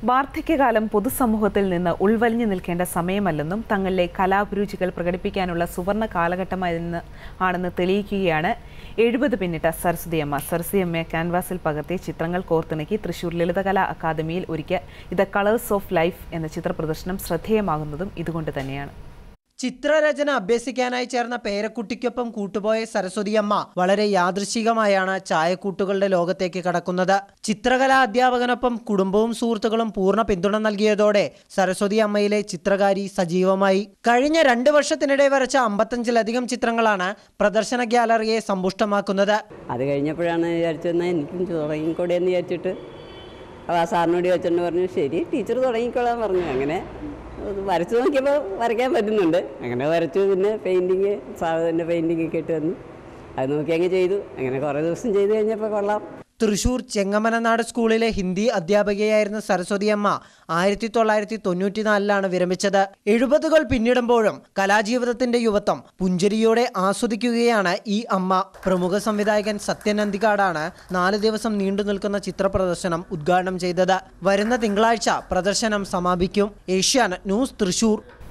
വാർദ്ധക്യകാലം പൊതുസമൂഹത്തിൽ നിന്ന് ഉൾവലിഞ്ഞു നിൽക്കേണ്ട സമയമല്ലെന്നും തങ്ങളിലെ കലാഭിരുചികൾ പ്രകടിപ്പിക്കാനുള്ള സുവർണ കാലഘട്ടമായെന്ന് ആണെന്ന് തെളിയിക്കുകയാണ് എഴുപത് പിന്നിട്ട സരസ്വതിയമ്മ സരസ്വതിയമ്മയെ ക്യാൻവാസിൽ പകർത്തിയ ചിത്രങ്ങൾ കോർത്തിണക്കി തൃശൂർ ലളിതകലാ അക്കാദമിയിൽ ഒരുക്കിയ ഇത് കളേഴ്സ് ഓഫ് ലൈഫ് എന്ന ചിത്രപ്രദർശനം ശ്രദ്ധേയമാകുന്നതും ഇതുകൊണ്ട് തന്നെയാണ് ചിത്രരചന അഭ്യസിക്കാനായി ചേർന്ന പേരക്കുട്ടിക്കൊപ്പം കൂട്ടുപോയ സരസ്വതിയമ്മ വളരെ യാദൃശികമായാണ് ചായക്കൂട്ടുകളുടെ ലോകത്തേക്ക് കടക്കുന്നത് ചിത്രകലാ അധ്യാപകനൊപ്പം കുടുംബവും സുഹൃത്തുക്കളും പൂർണ്ണ പിന്തുണ നൽകിയതോടെ സരസ്വതി അമ്മയിലെ ചിത്രകാരി സജീവമായി കഴിഞ്ഞ രണ്ട് വർഷത്തിനിടെ വരച്ച അമ്പത്തഞ്ചിലധികം ചിത്രങ്ങളാണ് പ്രദർശന ഗ്യാലറിയെ സമ്പുഷ്ടമാക്കുന്നത് അത് കഴിഞ്ഞപ്പോഴാണ് വിചാരിച്ചെന്നാൽ എനിക്കും തുടങ്ങിക്കൂടെ എന്ന് വിചാരിച്ചിട്ട് അപ്പോൾ ആ സാറിനോട് ചോദിച്ചിട്ട് പറഞ്ഞു ശരി ടീച്ചർ തുടങ്ങിക്കോളാൻ പറഞ്ഞു അങ്ങനെ അത് വരച്ചു നോക്കിയപ്പോൾ വരയ്ക്കാൻ പറ്റുന്നുണ്ട് അങ്ങനെ വരച്ചു പിന്നെ പെയിൻറ്റിങ് സാധനത്തിൻ്റെ പെയിൻറ്റിങ് ഒക്കെ ഇട്ട് വന്നു അത് നോക്കി അങ്ങ് ചെയ്തു അങ്ങനെ കുറേ ദിവസം ചെയ്ത് കഴിഞ്ഞപ്പോൾ കൊള്ളാം തൃശൂർ ചെങ്ങമനനാട് സ്കൂളിലെ ഹിന്ദി അധ്യാപികയായിരുന്ന സരസ്വതിയമ്മ ആയിരത്തി തൊള്ളായിരത്തി തൊണ്ണൂറ്റിനാലിലാണ് വിരമിച്ചത് എഴുപതുകൾ പിന്നിടുമ്പോഴും കലാജീവിതത്തിന്റെ യുവത്വം പുഞ്ചിരിയോടെ ആസ്വദിക്കുകയാണ് ഈ അമ്മ പ്രമുഖ സംവിധായകൻ സത്യൻ അന്തികാടാണ് നാല് ദിവസം നീണ്ടു നിൽക്കുന്ന ചിത്രപ്രദർശനം ഉദ്ഘാടനം ചെയ്തത് വരുന്ന തിങ്കളാഴ്ച പ്രദർശനം സമാപിക്കും ഏഷ്യാനെറ്റ് ന്യൂസ് തൃശൂർ